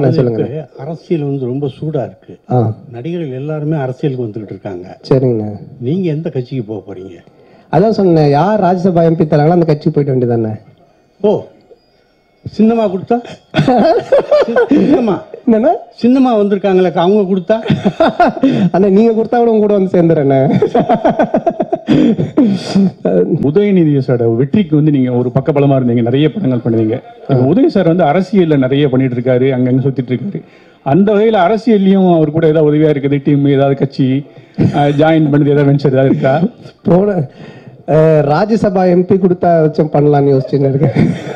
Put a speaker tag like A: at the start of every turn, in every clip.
A: அண்ணா சொல்லுங்க
B: இப்ப அரசியல் வந்து ரொம்ப சூடா இருக்கு
A: ஆ
B: நடிகர்கள் எல்லாருமே அரசியலுக்கு வந்துகிட்டு இருக்காங்க
A: சரிங்கண்ணா
B: நீங்க எந்த கட்சிக்கு போக போறீங்க
A: அதான் சொன்னேன் யார் ராஜ்யசபா எம்பி தராங்களோ அந்த கட்சி போயிட்டு வேண்டியதானே
B: ஓ சின்னமா கொடுத்தா சின்னமா
A: என்னண்ணா
B: சின்னமா வந்திருக்காங்களே அவங்க கொடுத்தா
A: அண்ணா நீங்க கொடுத்தா கூட உங்க கூட வந்து சேர்ந்துறேண்ணே
C: உதயநிதி சாரோட வெற்றிக்கு வந்து நீங்க ஒரு பக்கபலமா இருந்தீங்க நிறைய படங்கள் பண்ணுவீங்க இப்ப உதய சார் வந்து அரசியல்ல நிறைய பண்ணிட்டு இருக்காரு அங்கங்க சுத்திட்டு இருக்காரு அந்த வகையில அரசியல்லையும் அவர் கூட ஏதாவது உதவியா இருக்குது டீம் ஏதாவது கட்சி ஜாயின் பண்ணது ஏதாவது வெஞ்சர் ஏதாவது இருக்கா
A: போன அஹ், ராஜ்யசபா எம்பி கொடுத்தா வச்சும் பண்ணலாம்னு யோசிச்சுன்னு இருக்கேன்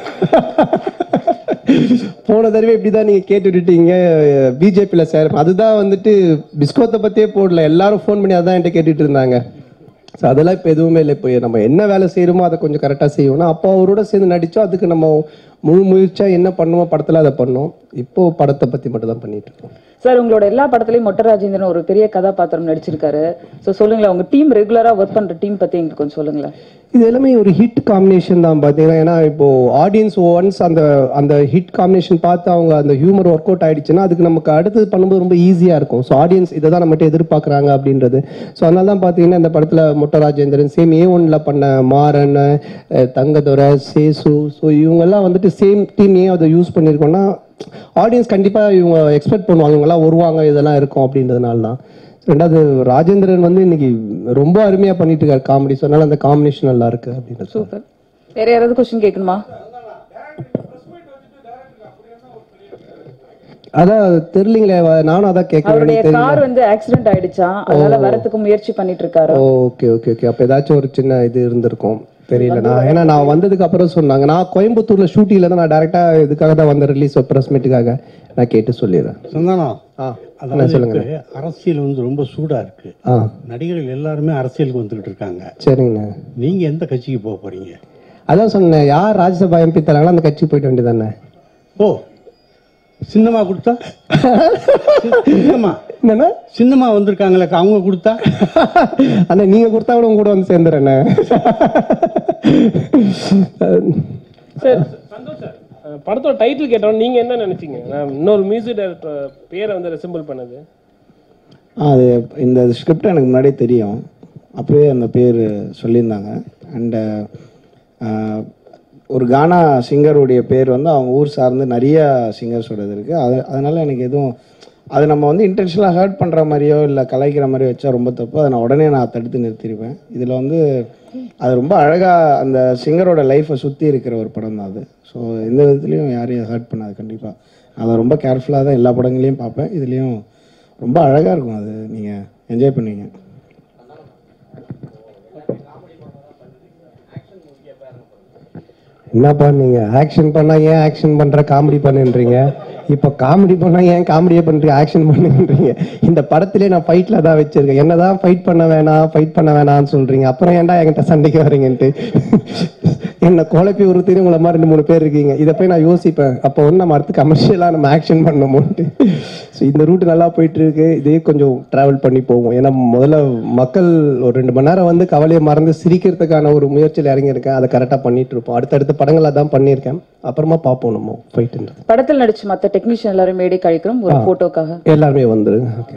A: போன தடவை இப்படிதான் நீங்க கேட்டு விட்டுட்டீங்க பிஜேபியில் சேர அதுதான் வந்துட்டு பிஸ்கோத்தை பத்தியே போடல எல்லாரும் ஃபோன் பண்ணி அதான் என்கிட்ட கேட்டுட்டு இருந்தாங்க ஸோ அதெல்லாம் இப்போ எதுவுமே இல்லை இப்போ நம்ம என்ன வேலை செய்யறோமோ அதை கொஞ்சம் கரெக்டாக செய்யணும் அப்போ அவரோட சேர்ந்து நடிச்சோம் அதுக்கு நம்ம முழு முயற்சியா என்ன பண்ணுவோம் படத்தில் அதை பண்ணோம் இப்போ படத்தை பற்றி மட்டும் தான் பண்ணிட்டு இருக்கோம்
D: சார் உங்களோட எல்லா படத்துலயும் மொட்ட ராஜேந்திரன் ஒரு பெரிய கதாபாத்திரம் நடிச்சிருக்காரு சோ சொல்லுங்களேன் உங்க டீம் ரெகுலரா ஒர்க் பண்ற டீம் பத்தி எங்களுக்கு கொஞ்சம் சொல்லுங்களேன்
A: இது எல்லாமே ஒரு ஹிட் காம்பினேஷன் தான் பார்த்தீங்கன்னா ஏன்னா இப்போ ஆடியன்ஸ் ஒன்ஸ் அந்த அந்த ஹிட் காம்பினேஷன் பார்த்து அவங்க அந்த ஹியூமர் ஒர்க் அவுட் ஆயிடுச்சுன்னா அதுக்கு நமக்கு அடுத்தது பண்ணும்போது ரொம்ப ஈஸியாக இருக்கும் ஸோ ஆடியன்ஸ் இதை தான் நம்மகிட்ட எதிர்பார்க்குறாங்க அப்படின்றது ஸோ அதனால தான் பார்த்தீங்கன்னா இந்த படத்தில் மொட்ட ராஜேந்திரன் சேம் ஏ ஒன்ல பண்ண மாறன் அஹ், தங்கதுரை சேசு ஸோ இவங்கெல்லாம் வந்துட்டு சேம் டீம் ஏன் அதை யூஸ் பண்ணியிருக்கோம்னா ஆடியன்ஸ் கண்டிப்பாக இவங்க எக்ஸ்பெக்ட் பண்ணுவாங்க இவங்கெல்லாம் வருவாங்க இதெல்லாம் இருக்கும் அப்படின்றதுனால தான் ரெண்டாவது ராஜேந்திரன் வந்து இன்னைக்கு ரொம்ப அருமையா பண்ணிட்டு இருக்காரு காமெடி சொன்னால அந்த காம்பினேஷன் நல்லா இருக்கு அப்படின்னு
D: சூப்பர் வேற யாராவது கொஸ்டின் கேட்கணுமா
A: அதான் தெரியலீங்களே வ- நானும் அதான் கேட்க
D: அவருடைய
A: வேண்டியது
D: கார் வந்து ஆக்சிடென்ட் ஆயிடுச்சா அதனால வரத்துக்கு முயற்சி பண்ணிட்டு இருக்காரு
A: ஓகே ஓகே ஓகே அப்ப ஏதாச்சும் ஒரு சின்ன இது இருந்திருக்கும் தெரியல நான் ஏன்னா நான் வந்ததுக்கு அப்புறம் சொன்னாங்க நான் கோயம்புத்தூர்ல ஷூட்டிங்ல தான் நான் டேரக்டா இதுக்காக தான் வந்த ரிலீஸ் ப்ரெஸ் மீட்டுக்காக நான் கேட்டு சொல்லிடுறேன்
B: சந்தானம்
A: ஆ
B: அதாவது
A: சொல்லுங்க
B: இப்ப அரசியல் வந்து ரொம்ப சூடா இருக்கு
A: ஆ
B: நடிகர்கள் எல்லாருமே அரசியலுக்கு வந்துகிட்டு இருக்காங்க
A: சரிங்கண்ணா
B: நீங்க எந்த கட்சிக்கு போக போறீங்க
A: அதான் சொன்னேன் யார் ராஜ்யசபா எம்பி தராங்களோ அந்த கட்சி போயிட்டு வேண்டியதானே
B: ஓ சின்னமா கொடுத்தா சின்னமா
A: என்னண்ணா
B: சின்னமா வந்திருக்காங்களே அவங்க கொடுத்தா
A: அண்ணா நீங்க கொடுத்தா கூட உங்க கூட வந்து சேர்ந்துறேண்ணே
E: சார் சந்தோஷ் சார் அஹ் படத்தோட டைட்டில் கேட்டோம் நீங்க என்ன நினைச்சீங்க நான் இன்னொரு மியூசிக் டைரக்டர் பேரை வந்து ரெசிம்பிள் பண்ணது
F: ஆ, அது இந்த ஸ்கிரிப்ட் எனக்கு முன்னாடியே தெரியும் அப்போயே அந்த பேர் சொல்லியிருந்தாங்க அண்டு ஒரு கானா சிங்கருடைய பேர் வந்து அவங்க ஊர் சார்ந்து நிறைய சிங்கர்ஸோடது இருக்குது அது அதனால் எனக்கு எதுவும் அது நம்ம வந்து இன்டென்ஷனலாக ஹர்ட் பண்ணுற மாதிரியோ இல்லை கலாய்க்கிற மாதிரியோ வச்சா ரொம்ப தப்பு அதை நான் உடனே நான் தடுத்து நிறுத்திருப்பேன் இதில் வந்து அது ரொம்ப அழகாக அந்த சிங்கரோட லைஃப்பை சுற்றி இருக்கிற ஒரு படம் தான் அது ஸோ எந்த விதத்துலையும் யாரையும் ஹர்ட் பண்ணாது கண்டிப்பாக அதை ரொம்ப கேர்ஃபுல்லாக தான் எல்லா படங்களையும் பார்ப்பேன் இதுலேயும் ரொம்ப அழகாக இருக்கும் அது நீங்கள் என்ஜாய் பண்ணுவீங்க
A: என்னப்பா நீங்க ஆக்ஷன் பண்ணா ஏன் ஆக்ஷன் பண்ற காமெடி பண்ணுன்றீங்க இப்ப காமெடி பண்ணா ஏன் காமெடியே பண்றீங்க ஆக்ஷன் பண்ணுன்றீங்க இந்த படத்திலே நான் ஃபைட்ல தான் வச்சிருக்கேன் என்னதான் ஃபைட் பண்ண வேணாம் ஃபைட் பண்ண வேணாம்னு சொல்றீங்க அப்புறம் ஏன்டா என்கிட்ட சண்டைக்கு வரீங்கன்ட்டு என்ன குழப்பி உறுத்தின்னு உங்களை மாதிரி ரெண்டு மூணு பேர் இருக்கீங்க இதை போய் நான் யோசிப்பேன் அப்போ வந்து நம்ம அடுத்து கமர்ஷியலாக நம்ம ஆக்ஷன் பண்ணணுமோன்ட்டு ஸோ இந்த ரூட் நல்லா போயிட்டு இருக்கு இதே கொஞ்சம் டிராவல் பண்ணி போவோம் ஏன்னா முதல்ல மக்கள் ஒரு ரெண்டு மணி நேரம் வந்து கவலையை மறந்து சிரிக்கிறதுக்கான ஒரு முயற்சியில் இறங்கியிருக்கேன் அதை கரெக்டாக பண்ணிட்டு இருப்போம் அடுத்தடுத்த படங்களை தான் பண்ணியிருக்கேன் அப்புறமா பார்ப்போம் நம்ம ஃபைட்டுன்றது
D: படத்தில் நடிச்ச மத்த டெக்னீஷியன் எல்லாரும் மேடை கழிக்கிறோம் ஒரு போட்டோக்காக
A: எல்லாருமே வந்துருங்க ஓகே